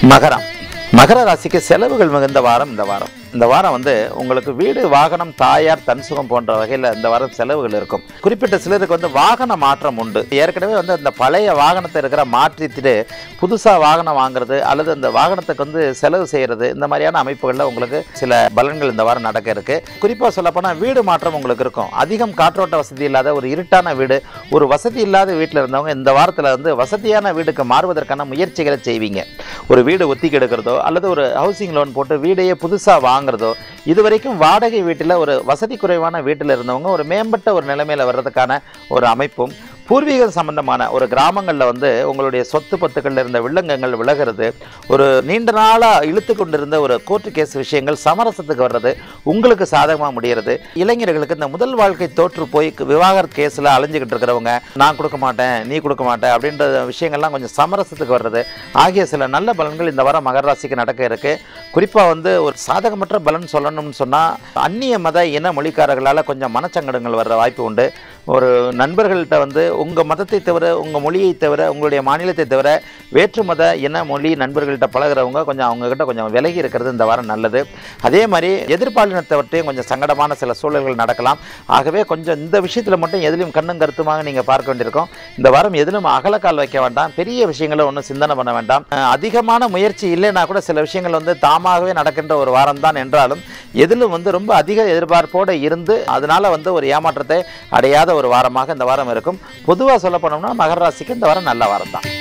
மகரம் மகர ராசிக்கு செலவுகள் மிகுந்த வாரம் இந்த வாரம் இந்த வாரம் வந்து உங்களுக்கு வீடு வாகனம் தாயார் தன் சுகம் போன்ற வகையில் இந்த வாரம் செலவுகள் இருக்கும் குறிப்பிட்ட சிலருக்கு வந்து வாகன மாற்றம் உண்டு ஏற்கனவே வந்து அந்த பழைய வாகனத்தை இருக்கிற மாற்றிட்டு புதுசாக வாகனம் வாங்குறது அல்லது அந்த வாகனத்துக்கு வந்து செலவு செய்கிறது இந்த மாதிரியான அமைப்புகளில் உங்களுக்கு சில பலன்கள் இந்த வாரம் நடக்க இருக்கு குறிப்பாக சொல்லப்போனால் வீடு மாற்றம் உங்களுக்கு இருக்கும் அதிகம் காற்றோட்ட வசதி இல்லாத ஒரு இருட்டான வீடு ஒரு வசதி இல்லாத வீட்டில் இருந்தவங்க இந்த வாரத்தில் வந்து வசதியான வீடுக்கு மாறுவதற்கான முயற்சிகளை செய்வீங்க ஒரு வீடு ஒத்திக்கி எடுக்கிறதோ அல்லது ஒரு ஹவுசிங் லோன் போட்டு வீடையே புதுசாக வாங்குறதோ இது வரைக்கும் வாடகை வீட்டில் ஒரு வசதி குறைவான வீட்டில் இருந்தவங்க ஒரு மேம்பட்ட ஒரு நிலைமையில் வர்றதுக்கான ஒரு அமைப்பும் பூர்வீகம் சம்பந்தமான ஒரு கிராமங்களில் வந்து உங்களுடைய சொத்து பத்துக்களில் இருந்த வில்லங்கங்கள் விலகிறது ஒரு நீண்ட நாளாக இழுத்து கொண்டிருந்த ஒரு கோர்ட்டு கேஸ் விஷயங்கள் சமரசத்துக்கு வர்றது உங்களுக்கு சாதகமாக முடிகிறது இளைஞர்களுக்கு இந்த முதல் வாழ்க்கை தோற்று போய் விவாகரத்து கேஸில் அலைஞ்சிக்கிட்டு இருக்கிறவங்க நான் கொடுக்க மாட்டேன் நீ கொடுக்க மாட்டேன் அப்படின்ற விஷயங்கள்லாம் கொஞ்சம் சமரசத்துக்கு வர்றது ஆகிய சில நல்ல பலன்கள் இந்த வாரம் மகர ராசிக்கு நடக்க இருக்கு குறிப்பாக வந்து ஒரு சாதகமற்ற பலன் சொல்லணும்னு சொன்னால் அந்நிய மத இன மொழிக்காரர்களால் கொஞ்சம் மனச்சங்கடங்கள் வர்ற வாய்ப்பு உண்டு ஒரு நண்பர்கள்ட்ட வந்து உங்கள் மதத்தை தவிர உங்கள் மொழியை தவிர உங்களுடைய மாநிலத்தை தவிர வேற்று மத இன மொழி நண்பர்கள்ட்ட பழகுறவங்க கொஞ்சம் அவங்கக்கிட்ட கொஞ்சம் விலகி இருக்கிறது இந்த வாரம் நல்லது அதே மாதிரி எதிர்பாலினத்தவற்றையும் கொஞ்சம் சங்கடமான சில சூழல்கள் நடக்கலாம் ஆகவே கொஞ்சம் இந்த விஷயத்தில் மட்டும் எதிலும் கண்ணும் கருத்துமாக நீங்கள் பார்க்க வேண்டியிருக்கும் இந்த வாரம் எதிலும் அகலக்கால் வைக்க வேண்டாம் பெரிய விஷயங்களை ஒன்றும் சிந்தனை பண்ண வேண்டாம் அஹ் அதிகமான முயற்சி இல்லைன்னா கூட சில விஷயங்கள் வந்து தாமாகவே நடக்கின்ற ஒரு வாரம் தான் என்றாலும் எதிலும் வந்து ரொம்ப அதிக எதிர்பார்ப்போடு இருந்து அதனால வந்து ஒரு ஏமாற்றத்தை அடையாத ஒரு வாரமாக இந்த வாரம் இருக்கும் பொதுவாக சொல்ல போனோம்னா மகர ராசிக்கு இந்த வாரம் நல்ல வாரம் தான்